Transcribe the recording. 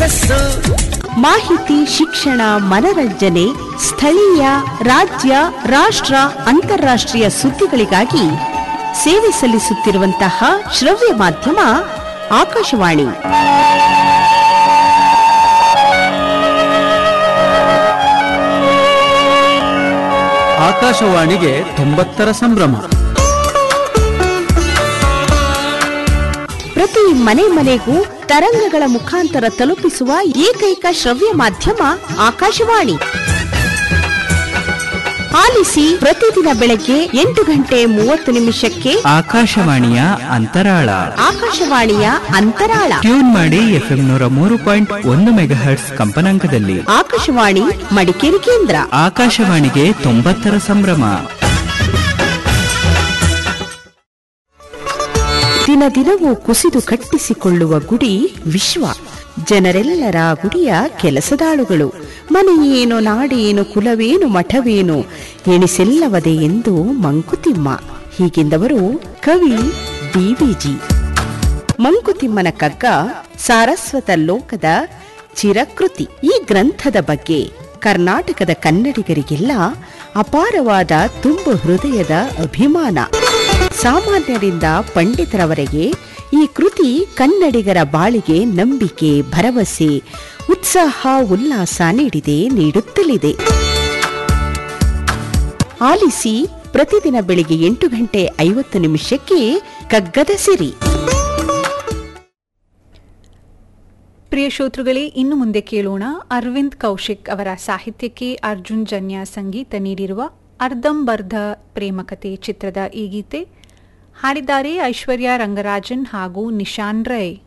ಯಶಸ್ಸು ಮಾಹಿತಿ ಶಿಕ್ಷಣ ಮನರಂಜನೆ ಸ್ಥಳೀಯ ರಾಜ್ಯ ರಾಷ್ಟ್ರ ಅಂತಾರಾಷ್ಟ್ರೀಯ ಸುದ್ದಿಗಳಿಗಾಗಿ ಸೇವೆ ಸಲ್ಲಿಸುತ್ತಿರುವಂತಹ ಶ್ರವ್ಯ ಮಾಧ್ಯಮ ಆಕಾಶವಾಣಿ ಆಕಾಶವಾಣಿಗೆ ತೊಂಬತ್ತರ ಸಂಭ್ರಮ ಪ್ರತಿ ಮನೆ ಮನೆಗೂ ತರಂಗಗಳ ಮುಖಾಂತರ ತಲುಪಿಸುವ ಏಕೈಕ ಶ್ರವ್ಯ ಮಾಧ್ಯಮ ಆಕಾಶವಾಣಿ ಆಲಿಸಿ ಪ್ರತಿದಿನ ಬೆಳಗ್ಗೆ ಎಂಟು ಗಂಟೆ ಮೂವತ್ತು ನಿಮಿಷಕ್ಕೆ ಆಕಾಶವಾಣಿಯ ಅಂತರಾಳ ಆಕಾಶವಾಣಿಯ ಅಂತರಾಳ ಟ್ಯೂನ್ ಮಾಡಿ ಎಫ್ಎಂ ನೂರ ಮೂರು ಪಾಯಿಂಟ್ ಒಂದು ಮೆಗಾಹರ್ಟ್ಸ್ ಕಂಪನಾಂಕದಲ್ಲಿ ಆಕಾಶವಾಣಿ ಮಡಿಕೇರಿ ಕೇಂದ್ರ ಆಕಾಶವಾಣಿಗೆ ತೊಂಬತ್ತರ ಸಂಭ್ರಮ ದಿನ ದಿನವೂ ಕುಸಿದು ಕಟ್ಟಿಸಿಕೊಳ್ಳುವ ಗುಡಿ ವಿಶ್ವ ಜನರೆಲ್ಲರ ಗುಡಿಯ ಕೆಲಸದಾಳುಗಳು ಮನೆಯೇನು ನಾಡೇನು ಕುಲವೇನು ಮಠವೇನು ಎಣಿಸೆಲ್ಲವದೆ ಎಂದು ಮಂಕುತಿಮ್ಮ ಹೀಗೆಂದವರು ಕವಿ ಡಿವಿಜಿ ಮಂಕುತಿಮ್ಮನ ಕಗ್ಗ ಸಾರಸ್ವತ ಲೋಕದ ಚಿರಕೃತಿ ಈ ಗ್ರಂಥದ ಬಗ್ಗೆ ಕರ್ನಾಟಕದ ಕನ್ನಡಿಗರಿಗೆಲ್ಲ ಅಪಾರವಾದ ತುಂಬು ಹೃದಯದ ಅಭಿಮಾನ ಸಾಮಾನ್ಯರಿಂದ ಪಂಡಿತರವರೆಗೆ ಈ ಕೃತಿ ಕನ್ನಡಿಗರ ಬಾಳಿಗೆ ನಂಬಿಕೆ ಭರವಸೆ ಉತ್ಸಾಹ ಉಲ್ಲಾಸ ನೀಡಿದೆ ನೀಡುತ್ತಲಿದೆ ಆಲಿಸಿ ಪ್ರತಿದಿನ ಬೆಳಿಗ್ಗೆ ಎಂಟು ಗಂಟೆ ಐವತ್ತು ನಿಮಿಷಕ್ಕೆ ಕಗ್ಗದ ಸಿರಿ ಪ್ರಿಯ ಶ್ರೋತೃಗಳೇ ಇನ್ನು ಮುಂದೆ ಕೇಳೋಣ ಅರವಿಂದ್ ಕೌಶಿಕ್ ಅವರ ಸಾಹಿತ್ಯಕ್ಕೆ ಅರ್ಜುನ್ ಜನ್ಯ ಸಂಗೀತ ನೀಡಿರುವ ಅರ್ಧಂಬರ್ಧ ಪ್ರೇಮಕತೆ ಚಿತ್ರದ ಈ ಗೀತೆ ಹಾಡಿದ್ದಾರೆ ಐಶ್ವರ್ಯ ರಂಗರಾಜನ್ ಹಾಗೂ ನಿಶಾನ್ ರೈ